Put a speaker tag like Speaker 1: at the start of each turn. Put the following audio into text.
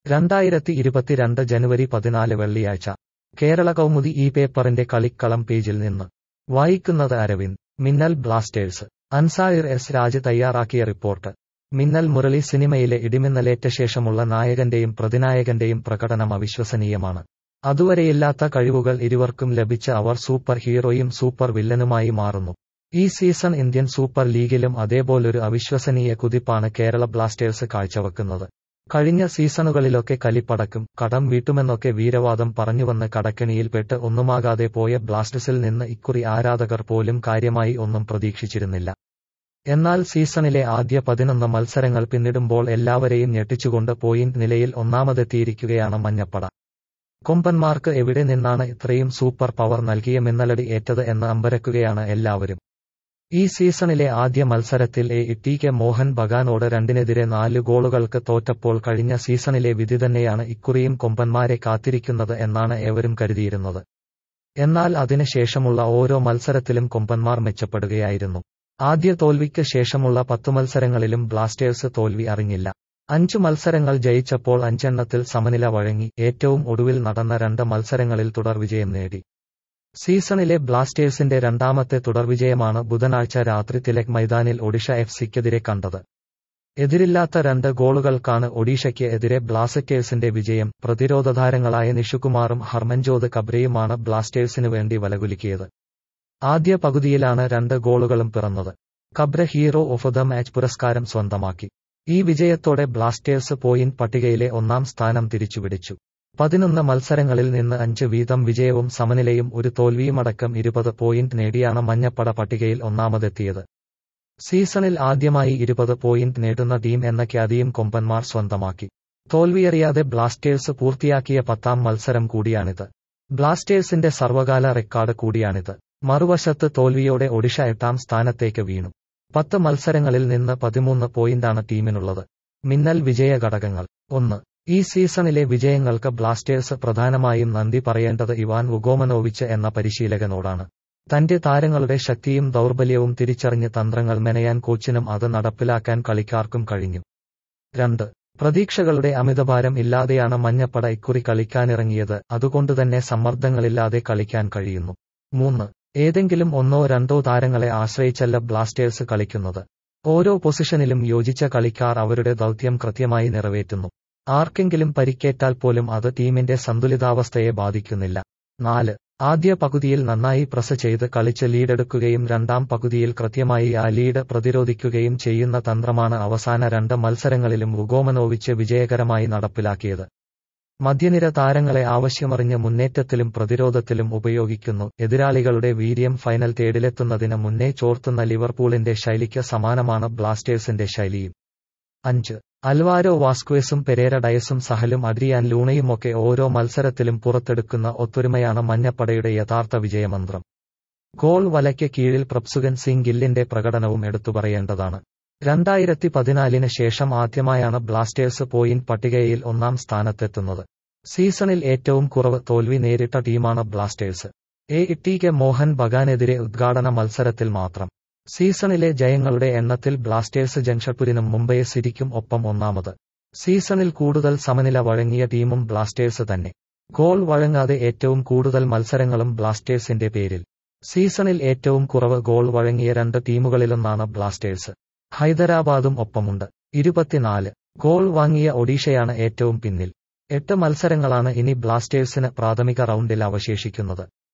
Speaker 1: രണ്ടായിരത്തി ഇരുപത്തിരണ്ട് ജനുവരി പതിനാല് വെള്ളിയാഴ്ച കേരള കൗമുദി ഈ പേപ്പറിന്റെ കളിക്കളം പേജിൽ നിന്ന് വായിക്കുന്നത് അരവിന്ദ് മിന്നൽ ബ്ലാസ്റ്റേഴ്സ് അൻസായിർ എസ് രാജ് തയ്യാറാക്കിയ റിപ്പോർട്ട് മിന്നൽ മുരളി സിനിമയിലെ ഇടിമിന്നലേറ്റ ശേഷമുള്ള നായകന്റെയും പ്രതിനായകന്റെയും പ്രകടനം അവിശ്വസനീയമാണ് അതുവരെയില്ലാത്ത കഴിവുകൾ ഇരുവർക്കും ലഭിച്ച അവർ സൂപ്പർ ഹീറോയും സൂപ്പർ വില്ലനുമായി മാറുന്നു ഈ സീസൺ ഇന്ത്യൻ സൂപ്പർ ലീഗിലും അതേപോലൊരു അവിശ്വസനീയ കുതിപ്പാണ് കേരള ബ്ലാസ്റ്റേഴ്സ് കാഴ്ചവെക്കുന്നത് കഴിഞ്ഞ സീസണുകളിലൊക്കെ കലിപ്പടക്കും കടം വീട്ടുമെന്നൊക്കെ വീരവാദം പറഞ്ഞുവന്ന് കടക്കെണിയിൽപ്പെട്ട് ഒന്നുമാകാതെ പോയ ബ്ലാസ്റ്റേഴ്സിൽ നിന്ന് ഇക്കുറി ആരാധകർ പോലും കാര്യമായി ഒന്നും പ്രതീക്ഷിച്ചിരുന്നില്ല എന്നാൽ സീസണിലെ ആദ്യ പതിനൊന്ന് മത്സരങ്ങൾ പിന്നിടുമ്പോൾ എല്ലാവരെയും ഞെട്ടിച്ചുകൊണ്ട് പോയിന്റ് നിലയിൽ ഒന്നാമതെത്തിയിരിക്കുകയാണ് മഞ്ഞപ്പട കൊമ്പന്മാർക്ക് എവിടെ നിന്നാണ് ഇത്രയും സൂപ്പർ പവർ നൽകിയ മിന്നലടി ഏറ്റത് എന്ന് അമ്പരക്കുകയാണ് എല്ലാവരും ഈ സീസണിലെ ആദ്യ മത്സരത്തിൽ എ ടി കെ മോഹൻ ബഗാനോട് രണ്ടിനെതിരെ നാല് ഗോളുകൾക്ക് തോറ്റപ്പോൾ കഴിഞ്ഞ സീസണിലെ വിധി തന്നെയാണ് ഇക്കുറിയും കൊമ്പന്മാരെ കാത്തിരിക്കുന്നത് എന്നാണ് ഏവരും കരുതിയിരുന്നത് എന്നാൽ അതിന് ശേഷമുള്ള ഓരോ മത്സരത്തിലും കൊമ്പന്മാർ മെച്ചപ്പെടുകയായിരുന്നു ആദ്യ തോൽവിക്ക് ശേഷമുള്ള പത്തു മത്സരങ്ങളിലും ബ്ലാസ്റ്റേഴ്സ് തോൽവി അറിഞ്ഞില്ല അഞ്ചു മത്സരങ്ങൾ ജയിച്ചപ്പോൾ അഞ്ചെണ്ണത്തിൽ സമനില വഴങ്ങി ഏറ്റവും ഒടുവിൽ നടന്ന രണ്ട് മത്സരങ്ങളിൽ തുടർ വിജയം നേടി സീസണിലെ ബ്ലാസ്റ്റേഴ്സിന്റെ രണ്ടാമത്തെ തുടർവിജയമാണ് ബുധനാഴ്ച രാത്രി തിലക് മൈതാനിൽ ഒഡീഷ എഫ് സിക്കെതിരെ കണ്ടത് എതിരില്ലാത്ത രണ്ട് ഗോളുകൾക്കാണ് ഒഡീഷയ്ക്ക് എതിരെ ബ്ലാസ്റ്റേഴ്സിന്റെ വിജയം പ്രതിരോധ താരങ്ങളായ നിഷുകുമാറും ഹർമൻജോത് കബ്രയുമാണ് ബ്ലാസ്റ്റേഴ്സിനു വേണ്ടി വലകുലുക്കിയത് ആദ്യ പകുതിയിലാണ് രണ്ട് ഗോളുകളും പിറന്നത് Kabra hero of the match പുരസ്കാരം സ്വന്തമാക്കി ഈ വിജയത്തോടെ ബ്ലാസ്റ്റേഴ്സ് പോയിന്റ് പട്ടികയിലെ ഒന്നാം സ്ഥാനം തിരിച്ചുപിടിച്ചു പതിനൊന്ന് മത്സരങ്ങളിൽ നിന്ന് അഞ്ച് വീതം വിജയവും സമനിലയും ഒരു തോൽവിയുമടക്കം ഇരുപത് പോയിന്റ് നേടിയാണ് മഞ്ഞപ്പട പട്ടികയിൽ ഒന്നാമതെത്തിയത് സീസണിൽ ആദ്യമായി ഇരുപത് പോയിന്റ് നേടുന്ന ടീം എന്ന ഖ്യാതിയും കൊമ്പന്മാർ സ്വന്തമാക്കി തോൽവിയറിയാതെ ബ്ലാസ്റ്റേഴ്സ് പൂർത്തിയാക്കിയ പത്താം മത്സരം കൂടിയാണിത് ബ്ലാസ്റ്റേഴ്സിന്റെ സർവകാല റെക്കോർഡ് കൂടിയാണിത് മറുവശത്ത് തോൽവിയോടെ ഒഡീഷ എട്ടാം സ്ഥാനത്തേക്ക് വീണു പത്ത് മത്സരങ്ങളിൽ നിന്ന് പതിമൂന്ന് പോയിന്റാണ് ടീമിനുള്ളത് മിന്നൽ വിജയ ഘടകങ്ങൾ ഒന്ന് ഈ സീസണിലെ വിജയങ്ങൾക്ക് ബ്ലാസ്റ്റേഴ്സ് പ്രധാനമായും നന്ദി പറയേണ്ടത് ഇവാൻ വുഗോമനോവിച്ച് എന്ന പരിശീലകനോടാണ് തന്റെ താരങ്ങളുടെ ശക്തിയും ദൗർബല്യവും തിരിച്ചറിഞ്ഞ് തന്ത്രങ്ങൾ മെനയാൻ കോച്ചിനും അത് നടപ്പിലാക്കാൻ കളിക്കാർക്കും കഴിഞ്ഞു രണ്ട് പ്രതീക്ഷകളുടെ അമിതഭാരം ഇല്ലാതെയാണ് മഞ്ഞപ്പട ഇക്കുറി കളിക്കാനിറങ്ങിയത് അതുകൊണ്ടുതന്നെ സമ്മർദ്ദങ്ങളില്ലാതെ കളിക്കാൻ കഴിയുന്നു മൂന്ന് ഏതെങ്കിലും ഒന്നോ രണ്ടോ താരങ്ങളെ ആശ്രയിച്ചല്ല ബ്ലാസ്റ്റേഴ്സ് കളിക്കുന്നത് ഓരോ പൊസിഷനിലും യോജിച്ച കളിക്കാർ അവരുടെ ദൗത്യം കൃത്യമായി നിറവേറ്റുന്നു ആർക്കെങ്കിലും പരിക്കേറ്റാൽ പോലും അത് ടീമിന്റെ സന്തുലിതാവസ്ഥയെ ബാധിക്കുന്നില്ല നാല് ആദ്യ പകുതിയിൽ നന്നായി പ്രസ് ചെയ്ത് കളിച്ച് ലീഡെടുക്കുകയും രണ്ടാം പകുതിയിൽ കൃത്യമായി ആ ലീഡ് പ്രതിരോധിക്കുകയും ചെയ്യുന്ന തന്ത്രമാണ് അവസാന രണ്ട് മത്സരങ്ങളിലും വുഗോമനോവിച്ച് വിജയകരമായി നടപ്പിലാക്കിയത് മധ്യനിര താരങ്ങളെ ആവശ്യമറിഞ്ഞ് മുന്നേറ്റത്തിലും പ്രതിരോധത്തിലും ഉപയോഗിക്കുന്നു എതിരാളികളുടെ വീര്യം ഫൈനൽ തേടിലെത്തുന്നതിന് മുന്നേ ചോർത്തുന്ന ലിവർപൂളിന്റെ ശൈലിക്ക് സമാനമാണ് ബ്ലാസ്റ്റേഴ്സിന്റെ ശൈലിയും അഞ്ച് അൽവാരോ വാസ്ക്വേസും പെരേര ഡയസും സഹലും അഡ്രിയാൻ ലൂണയുമൊക്കെ ഓരോ മത്സരത്തിലും പുറത്തെടുക്കുന്ന ഒത്തൊരുമയാണ് മഞ്ഞപ്പടയുടെ യഥാർത്ഥ വിജയമന്ത്രം ഗോൾ വലയ്ക്ക് കീഴിൽ പ്രപ്സുഗൻ സിംഗ് ഗില്ലിന്റെ പ്രകടനവും എടുത്തുപറയേണ്ടതാണ് രണ്ടായിരത്തി പതിനാലിന് ശേഷം ആദ്യമായാണ് ബ്ലാസ്റ്റേഴ്സ് പോയിന്റ് പട്ടികയിൽ ഒന്നാം സ്ഥാനത്തെത്തുന്നത് സീസണിൽ ഏറ്റവും കുറവ് തോൽവി നേരിട്ട ടീമാണ് Blasters A T K Mohun ബഗാനെതിരെ ഉദ്ഘാടന മത്സരത്തിൽ മാത്രം സീസണിലെ ജയങ്ങളുടെ എണ്ണത്തിൽ ബ്ലാസ്റ്റേഴ്സ് ജംഷഡ്പൂരിനും മുംബൈ സിറ്റിക്കും ഒപ്പം ഒന്നാമത് സീസണിൽ കൂടുതൽ സമനില വഴങ്ങിയ ടീമും ബ്ലാസ്റ്റേഴ്സ് തന്നെ ഗോൾ വഴങ്ങാതെ ഏറ്റവും കൂടുതൽ മത്സരങ്ങളും ബ്ലാസ്റ്റേഴ്സിന്റെ പേരിൽ സീസണിൽ ഏറ്റവും കുറവ് ഗോൾ വഴങ്ങിയ രണ്ട് ടീമുകളിലൊന്നാണ് ബ്ലാസ്റ്റേഴ്സ് ഹൈദരാബാദും ഒപ്പമുണ്ട് ഇരുപത്തിനാല് ഗോൾ വാങ്ങിയ ഒഡീഷയാണ് ഏറ്റവും പിന്നിൽ എട്ട് മത്സരങ്ങളാണ് ഇനി ബ്ലാസ്റ്റേഴ്സിന് പ്രാഥമിക റൗണ്ടിൽ അവശേഷിക്കുന്നത്